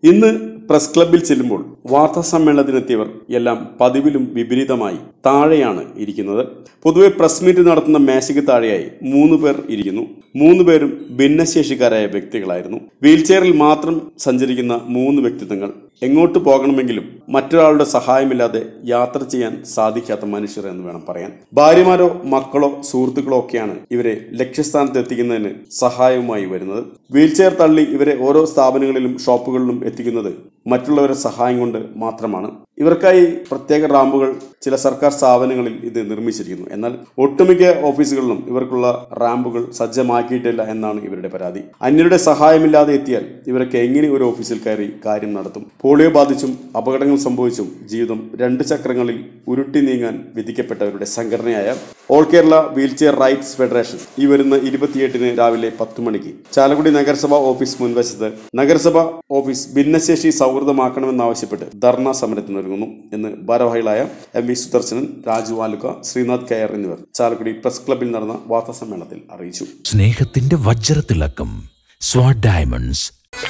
ഇന്ന് പ്രസ് ക്ലബിൽ ചെല്ലുമ്പോൾ വാർത്താ സമ്മേളനത്തിനെത്തിയവർ എല്ലാം പതിവിലും വിപരീതമായി താഴെയാണ് ഇരിക്കുന്നത് പൊതുവെ പ്രസ് മീറ്റ് നടത്തുന്ന മേശയ്ക്ക് താഴെയായി മൂന്ന് പേർ ഇരിക്കുന്നു മൂന്ന് പേരും ഭിന്നശേഷിക്കാരായ വ്യക്തികളായിരുന്നു വീൽചെയറിൽ മാത്രം സഞ്ചരിക്കുന്ന മൂന്ന് വ്യക്തിത്വങ്ങൾ എങ്ങോട്ട് പോകണമെങ്കിലും മറ്റൊരാളുടെ സഹായമില്ലാതെ യാത്ര ചെയ്യാൻ സാധിക്കാത്ത മനുഷ്യർ എന്ന് വേണം പറയാൻ ഭാര്യമാരോ മക്കളോ സുഹൃത്തുക്കളോ ഒക്കെയാണ് ഇവരെ ലക്ഷ്യസ്ഥാനത്ത് എത്തിക്കുന്നതിന് സഹായവുമായി വരുന്നത് വീൽചെയർ തള്ളി ഇവരെ ഓരോ സ്ഥാപനങ്ങളിലും ഷോപ്പുകളിലും എത്തിക്കുന്നത് മറ്റുള്ളവരുടെ സഹായം കൊണ്ട് മാത്രമാണ് ഇവർക്കായി പ്രത്യേക റാമ്പുകൾ ചില സർക്കാർ സ്ഥാപനങ്ങളിൽ ഇത് നിർമ്മിച്ചിരിക്കുന്നു എന്നാൽ ഒട്ടുമിക്ക ഓഫീസുകളിലും ഇവർക്കുള്ള റാമ്പുകൾ സജ്ജമാക്കിയിട്ടില്ല എന്നാണ് ഇവരുടെ പരാതി അന്യരുടെ സഹായമില്ലാതെ എത്തിയാൽ ഇവരൊക്കെ എങ്ങനെ ഒരു ഓഫീസിൽ കയറി കാര്യം നടത്തും പോളിയോ ബാധിച്ചും അപകടങ്ങൾ സംഭവിച്ചും ജീവിതം രണ്ട് ചക്രങ്ങളിൽ ഉരുട്ടി നീങ്ങാൻ വിധിക്കപ്പെട്ടവരുടെ സംഘടനയായ all Kerala wheelchair rights federation ഈ വരുന്ന ഇരുപത്തിയെട്ടിന് രാവിലെ പത്ത് മണിക്ക് ചാലക്കുടി നഗരസഭ ഓഫീസ് മുൻവശത്ത് നഗരസഭ ഓഫീസ് ഭിന്നശേഷി സൗഹൃദമാക്കണമെന്നാവശ്യപ്പെട്ട് ധർണ സമരത്തിനൊരുങ്ങുന്നു എന്ന് ഭാരവാഹികളായ എം വി സുദർശനൻ രാജു ആലുക്ക ശ്രീനാഥ് കയർ എന്നിവർ ചാലക്കുടി പ്രസ് ക്ലബിൽ നടന്ന വാർത്താ സമ്മേളനത്തിൽ അറിയിച്ചു സ്നേഹത്തിന്റെ വജ്രത്തിളക്കം സ്വാഡ് diamonds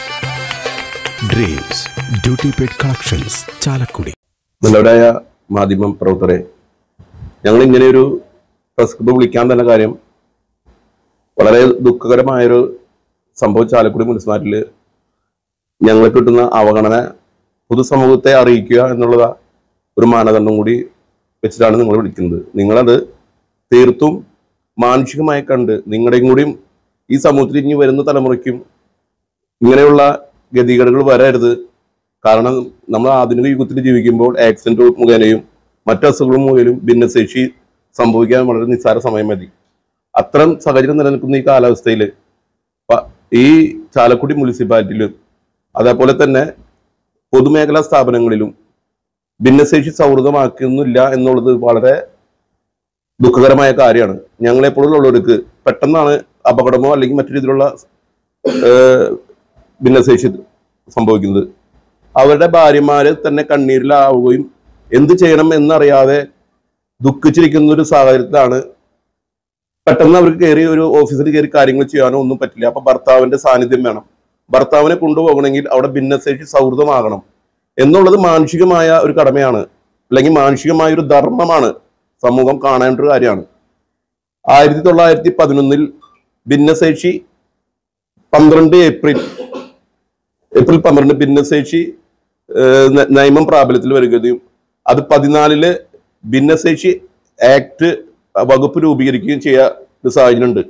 dreams duty paid collections Chalakudy നല്ലവരായ മാധ്യമ പ്രവർത്തകരെ ഞങ്ങൾ ഇങ്ങനെ ഒരു പ്രസ് ക്ലബ്ബ് വിളിക്കാൻ തന്നെ കാര്യം വളരെ ദുഃഖകരമായൊരു സംഭവം ചാലക്കുടി മുനിസിപ്പാലിറ്റിയിൽ ഞങ്ങൾ കിട്ടുന്ന അവഗണന പൊതുസമൂഹത്തെ അറിയിക്കുക എന്നുള്ള ഒരു മാനദണ്ഡം കൂടി വെച്ചിട്ടാണ് നിങ്ങൾ വിളിക്കുന്നത് നിങ്ങളത് തീർത്തും മാനുഷികമായി കണ്ട് നിങ്ങളുടെയും കൂടിയും ഈ സമൂഹത്തിൽ ഇനി വരുന്ന തലമുറയ്ക്കും ഇങ്ങനെയുള്ള ഗതികേടുകൾ വരരുത് കാരണം നമ്മൾ ആധുനിക യുഗത്തിൽ ജീവിക്കുമ്പോൾ ആക്സിഡന്റ് മുഖേനയും മറ്റു അസുഖങ്ങൾ മുഖേനയും ഭിന്നശേഷി സംഭവിക്കാൻ വളരെ നിസ്സാര സമയം മതി അത്തരം സാഹചര്യം നിലനിൽക്കുന്ന ഈ കാലാവസ്ഥയിൽ ഈ ചാലക്കുടി മുനിസിപ്പാലിറ്റിയിലും അതേപോലെ തന്നെ പൊതുമേഖലാ സ്ഥാപനങ്ങളിലും ഭിന്നശേഷി സൗഹൃദമാക്കുന്നില്ല എന്നുള്ളത് വളരെ ദുഃഖകരമായ കാര്യമാണ് ഞങ്ങളെപ്പോഴുള്ളവർക്ക് പെട്ടെന്നാണ് അപകടമോ അല്ലെങ്കിൽ മറ്റു രീതിയിലുള്ള ഏഹ്, ഭിന്നശേഷി സംഭവിക്കുന്നത് അവരുടെ ഭാര്യമാര് തന്നെ കണ്ണീരിലാവുകയും എന്ത് ചെയ്യണം എന്നറിയാതെ ദുഃഖിച്ചിരിക്കുന്ന ഒരു സാഹചര്യത്തിലാണ് പെട്ടെന്ന് അവർക്ക് കയറി ഒരു ഓഫീസിൽ കയറി കാര്യങ്ങൾ ചെയ്യാനോ ഒന്നും പറ്റില്ല അപ്പൊ ഭർത്താവിന്റെ സാന്നിധ്യം വേണം ഭർത്താവിനെ കൊണ്ടുപോകണമെങ്കിൽ അവിടെ ഭിന്നശേഷി സൗഹൃദമാകണം എന്നുള്ളത് മാനുഷികമായ ഒരു കടമയാണ് അല്ലെങ്കിൽ മാനുഷികമായ ഒരു ധർമ്മമാണ് സമൂഹം കാണേണ്ട ഒരു കാര്യമാണ് ആയിരത്തി തൊള്ളായിരത്തി പതിനൊന്നിൽ ഭിന്നശേഷി പന്ത്രണ്ട് ഏപ്രിൽ ഏപ്രിൽ പന്ത്രണ്ട് ഭിന്നശേഷി ഏഹ്, ന- നിയമം പ്രാബല്യത്തിൽ വരികയും അത് പതിനാലില് ഭിന്നശേഷി ആക്ട് വകുപ്പ് രൂപീകരിക്കുകയും ചെയ്യാ ഒരു സാഹചര്യമുണ്ട്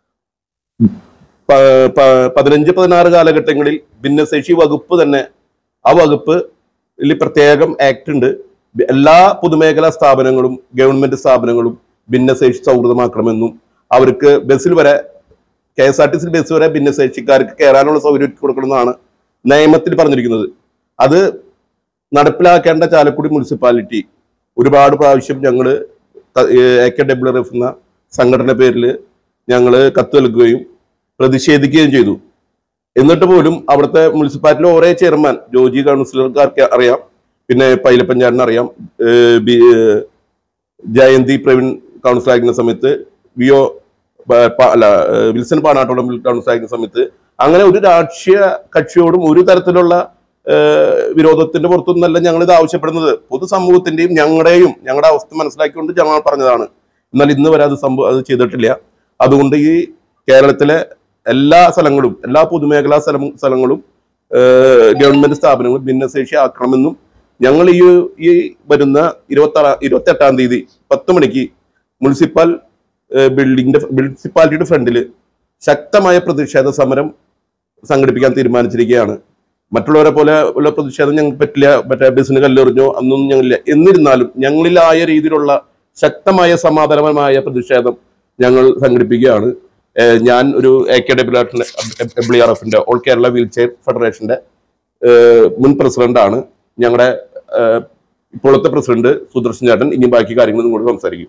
പ- പ- പതിനഞ്ച് പതിനാറ് കാലഘട്ടങ്ങളിൽ ഭിന്നശേഷി വകുപ്പ് തന്നെ ആ വകുപ്പ് പ്രത്യേകം ആക്ട് ഉണ്ട് എല്ലാ പൊതുമേഖലാ സ്ഥാപനങ്ങളും ഗവൺമെന്റ് സ്ഥാപനങ്ങളും ഭിന്നശേഷി സൗഹൃദമാക്കണമെന്നും അവർക്ക് ബസ്സിൽ വരെ K S R T C bus വരെ ഭിന്നശേഷിക്കാർക്ക് കയറാനുള്ള സൗകര്യം ഒരുക്കി കൊടുക്കണമെന്നാണ് നിയമത്തിൽ പറഞ്ഞിരിക്കുന്നത് അത് നടപ്പിലാക്കേണ്ട ചാലക്കുടി മുനിസിപ്പാലിറ്റി ഒരുപാട് പ്രാവശ്യം ഞങ്ങൾ എ കെ ഡബ്ല്യു എഫ് എന്ന സംഘടന പേരിൽ ഞങ്ങൾ കത്ത് നൽകുകയും പ്രതിഷേധിക്കുകയും ചെയ്തു എന്നിട്ട് പോലും അവിടുത്തെ മുനിസിപ്പാലിറ്റിയിലെ ഓരോ ചെയർമാൻ ജോജി കൗൺസിലർക്കാർക്ക് അറിയാം പിന്നെ പൈലപ്പഞ്ചാടിന് അറിയാം ഏഹ് ബി- ഏഹ് ജയന്തി പ്രവീൺ കൗൺസിലർ ആയിരിക്കുന്ന സമയത്ത് വി ഒ പ- പ- അല്ല ഏഹ് വിൽസൺ പാനാട്ടോളം കൗൺസിലർ ആയിരിക്കുന്ന സമയത്ത് അങ്ങനെ ഒരു രാഷ്ട്രീയ കക്ഷിയോടും ഒരു തരത്തിലുള്ള ഏഹ് വിരോധത്തിന്റെ പുറത്തൊന്നല്ല ഞങ്ങൾ ഇത് ആവശ്യപ്പെടുന്നത് പൊതുസമൂഹത്തിന്റെയും ഞങ്ങളുടെയും ഞങ്ങളുടെ അവസ്ഥ മനസ്സിലാക്കിക്കൊണ്ട് ഞങ്ങൾ പറഞ്ഞതാണ് എന്നാൽ ഇന്ന് വരെ അത് സംഭവം അത് ചെയ്തിട്ടില്ല അതുകൊണ്ട് ഈ കേരളത്തിലെ എല്ലാ സ്ഥലങ്ങളും എല്ലാ പൊതുമേഖലാ സ്ഥലം സ്ഥലങ്ങളും ഏഹ് ഗവൺമെന്റ് സ്ഥാപനങ്ങളും ഭിന്നശേഷി ആക്കണമെന്നും ഞങ്ങൾ ഈ ഈ വരുന്ന ഇരുപത്തി ഇരുപത്തി എട്ടാം തീയതി പത്ത് മണിക്ക് മുനിസിപ്പൽ ഏഹ് ബിൽഡിങ്ങിന്റെ മുനിസിപ്പാലിറ്റിയുടെ ഫ്രണ്ടിൽ ശക്തമായ പ്രതിഷേധ സമരം സംഘടിപ്പിക്കാൻ തീരുമാനിച്ചിരിക്കുകയാണ് മറ്റുള്ളവരെ പോലെ ഉള്ള പ്രതിഷേധം ഞങ്ങൾക്ക് പറ്റില്ല മറ്റേ ബസ്സിന് കല്ലെറിഞ്ഞോ അന്നൊന്നും ഞങ്ങളില്ല എന്നിരുന്നാലും ഞങ്ങളിലായ രീതിയിലുള്ള ശക്തമായ സമാധാനപരമായ പ്രതിഷേധം ഞങ്ങൾ സംഘടിപ്പിക്കുകയാണ് ഏഹ് ഞാൻ ഒരു എ കെ ഡബ്ല്യു ആർ എഫിന്റെ ഓൾ കേരള വീൽ ചെയർ ഫെഡറേഷന്റെ ഏഹ് മുൻ പ്രസിഡന്റ് ആണ് ഞങ്ങളുടെ ഏഹ് ഇപ്പോഴത്തെ പ്രസിഡന്റ് സുദർശൻ ചേട്ടൻ ഇനി ബാക്കി കാര്യങ്ങളും കൂടി സംസാരിക്കും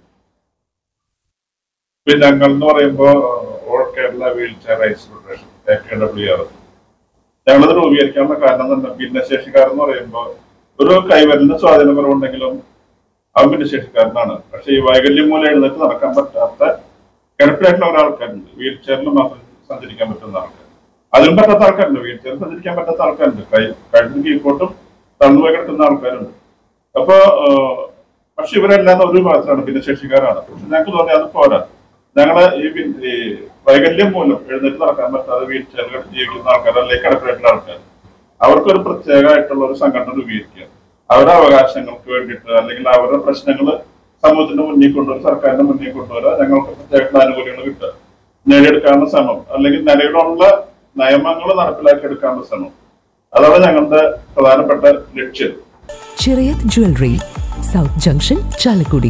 പിന്നെ ഞങ്ങൾ എന്ന് പറയുമ്പോ all Kerala wheel chair rights federation A K W R ഞങ്ങളത് രൂപീകരിക്കാനുള്ള കാരണം തന്നെ ഭിന്നശേഷിക്കാരെന്ന് പറയുമ്പോ ഒരു കൈവരലിന് സ്വാധീനം കുറവുണ്ടെങ്കിലും അവൻ ഭിന്നശേഷിക്കാരനാണ് പക്ഷെ ഈ വൈകല്യം മൂലം എഴുന്നേറ്റ് നടക്കാൻ പറ്റാത്ത കിടപ്പിലായിട്ടുള്ള ഒരാൾക്കാരുണ്ട് വീൽ ചെയറിൽ മാത്രം സഞ്ചരിക്കാൻ പറ്റുന്ന ആൾക്കാർ അതിനും പറ്റാത്ത ആൾക്കാരുണ്ട് വീൽ ചെയർ സഞ്ചരിക്കാൻ പറ്റാത്ത ആൾക്കാരുണ്ട് കൈ കഴുത്തിന് കീഴ്പോട്ടും തളർന്നുപോയി കിടക്കുന്ന ആൾക്കാരുണ്ട് അപ്പൊ ഏഹ്, പക്ഷെ ഇവരെല്ലാം ഒരു ഭാഗത്താണ് ഭിന്നശേഷിക്കാരാണ് പക്ഷെ ഞങ്ങൾക്ക് തോന്നി അത് പോരാ ഞങ്ങള് ഈ വി- ഈ വൈകല്യം മൂലം എഴുന്നേറ്റ് നടക്കാൻ പറ്റാതെ വീൽ ചെയറിൽ ജീവിക്കുന്ന ആൾക്കാർ അല്ലെങ്കിൽ കിടപ്പിലായിട്ടുള്ള ആൾക്കാർ അവർക്കൊരു പ്രത്യേകമായിട്ടുള്ള ഒരു സംഘടന രൂപീകരിക്കുക അവരുടെ അവകാശങ്ങൾക്ക് വേണ്ടിയിട്ട് അല്ലെങ്കിൽ അവരുടെ പ്രശ്നങ്ങൾ സമൂഹത്തിന്റെ മുന്നിൽ കൊണ്ടുവരും സർക്കാരിന്റെ മുന്നിൽ കൊണ്ടുവരിക ഞങ്ങൾക്ക് പ്രത്യേക ആനുകൂല്യങ്ങൾ കിട്ടുക നേടിയെടുക്കാനുള്ള ശ്രമം അല്ലെങ്കിൽ നിലവിലുള്ള നിയമങ്ങൾ നടപ്പിലാക്കി എടുക്കാനുള്ള ശ്രമം അതാണ് ഞങ്ങളുടെ പ്രധാനപ്പെട്ട ലക്ഷ്യം Chirayath jewellery south junction Chalakudy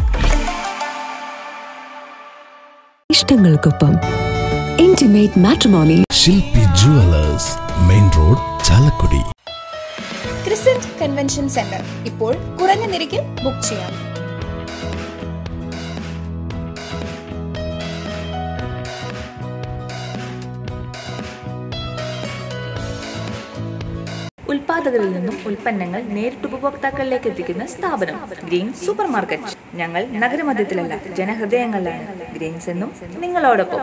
ഇഷ്ടങ്ങൾക്കൊപ്പം intimate matrimony Shilpi jewellers main road Chalakudy crescent convention centre ഇപ്പോൾ കുറഞ്ഞ നിരക്കിൽ ബുക്ക് ചെയ്യാം ഉൽപാദകരിൽ നിന്നും ഉൽപ്പന്നങ്ങൾ നേരിട്ട് ഉപഭോക്താക്കളിലേക്ക് എത്തിക്കുന്ന സ്ഥാപനം ഗ്രീൻ സൂപ്പർ മാർക്കറ്റ് ഞങ്ങൾ നഗരമധ്യത്തിലല്ല ജനഹൃദയങ്ങളിലാണ് ഗ്രീൻസ് എന്നും നിങ്ങളോടൊപ്പം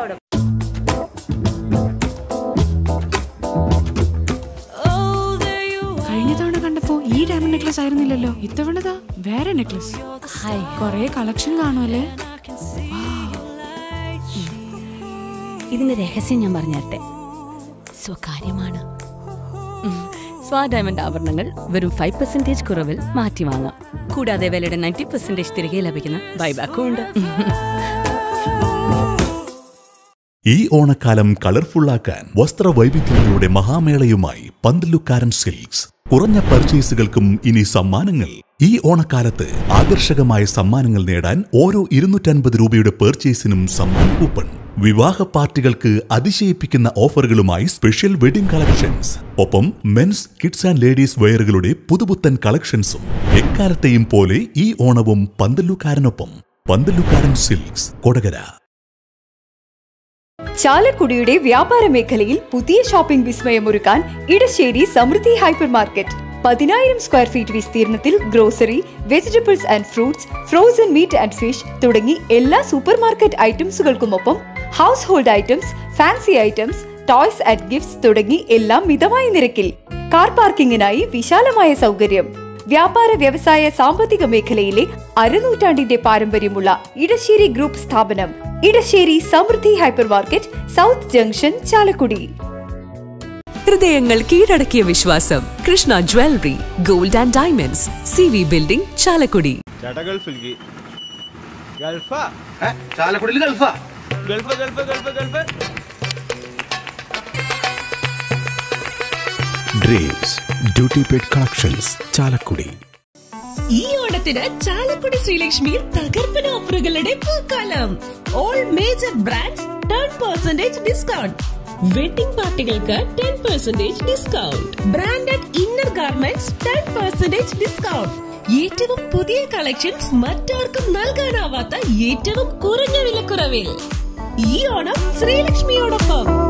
കഴിഞ്ഞ തവണ കണ്ടപ്പോ ഈ ഡയമണ്ട് നെക്ലസ് ആയിരുന്നില്ലല്ലോ ഇത്തവണതാ വേറെ നെക്ലസ് കൊറേ കളക്ഷൻ കാണുമല്ലേ ഇതിന്റെ രഹസ്യം ഞാൻ പറഞ്ഞുതരട്ടെ സ്വകാര്യമാണ് ഉം. സ്വാ ഡയമണ്ട് ആഭരണങ്ങൾ വെറും ഫൈവ് പെർസെന്റേജ് കുറവിൽ മാറ്റി വാങ്ങാം കൂടാതെ വിലയുടെ നയൻറ്റി പെർസെന്റേജ് തിരികെ ലഭിക്കുന്ന ബൈബാക്കും ഉണ്ട് ഈ ഓണക്കാലം കളർഫുള്ളാക്കാൻ വസ്ത്രവൈവിധ്യങ്ങളുടെ മഹാമേളയുമായി പന്തലുക്കാരൻ സിൽക്സ് കുറഞ്ഞ പർച്ചേസുകൾക്കും ഇനി സമ്മാനങ്ങൾ ഈ ഓണക്കാലത്ത് ആകർഷകമായ സമ്മാനങ്ങൾ നേടാൻ ഓരോ ഇരുന്നൂറ്റൻപത് രൂപയുടെ പർച്ചേസിനും സമ്മാന കൂപ്പൺ വിവാഹ പാർട്ടികൾക്ക് അതിശയിപ്പിക്കുന്ന ഓഫറുകളുമായി സ്പെഷ്യൽ വെഡിംഗ് കളക്ഷൻസ് ഒപ്പം മെൻസ് കിഡ്സ് ആൻഡ് ലേഡീസ് വെയറുകളുടെ പുതുപുത്തൻ കളക്ഷൻസും എക്കാലത്തെയും പോലെ ഈ ഓണവും പന്തലുകാരനൊപ്പം പന്തലുകാരൻ സിൽക്സ് കൊടകര ചാലക്കുടിയുടെ വ്യാപാര മേഖലയിൽ പുതിയ ഷോപ്പിംഗ് വിസ്മയമൊരുക്കാൻ ഇടശ്ശേരി സമൃദ്ധി ഹൈപ്പർ മാർക്കറ്റ് പതിനായിരം സ്ക്വയർ ഫീറ്റ് വിസ്തീർണത്തിൽ grocery vegetables and fruits frozen meat and fish തുടങ്ങി എല്ലാ സൂപ്പർ മാർക്കറ്റ് ഐറ്റംസുകൾക്കുമൊപ്പം house hold items fancy items toys and gifts തുടങ്ങി എല്ലാം മിതമായ നിരക്കിൽ കാർ പാർക്കിങ്ങിനായി വിശാലമായ സൗകര്യം വ്യാപാര വ്യവസായ സാമ്പത്തിക മേഖലയിലെ അരനൂറ്റാണ്ടിന്റെ പാരമ്പര്യമുള്ള ഇടശ്ശേരി ഗ്രൂപ്പ് സ്ഥാപനം Edassery Samruddhi hyper market south junction Chalakudy ഹൃദയങ്ങൾ കീഴടക്കിയ വിശ്വാസം Krishna jewellery gold and diamonds C V building Chalakudy ചേട്ടാ ഗൾഫിലേക്ക് ഗൾഫാ ചാലക്കുടിയിൽ ഗൾഫാ gulf gulf gulf gulf dreams duty paid collections Chalakudy ഈ ഓണത്തിന് ചാലക്കുടി ശ്രീലക്ഷ്മിയിൽ തകർപ്പൻ ഓഫറുകളുടെ പൂക്കാലം all major brands ten percentage discount wedding പാർട്ടികൾക്ക് ten percentage discount branded inner garments ten percentage discount ഏറ്റവും പുതിയ കളക്ഷൻസ് മറ്റാർക്കും നൽകാനാവാത്ത ഏറ്റവും കുറഞ്ഞ വിലക്കുറവിൽ ഈ ഓണം ശ്രീലക്ഷ്മിയോടൊപ്പം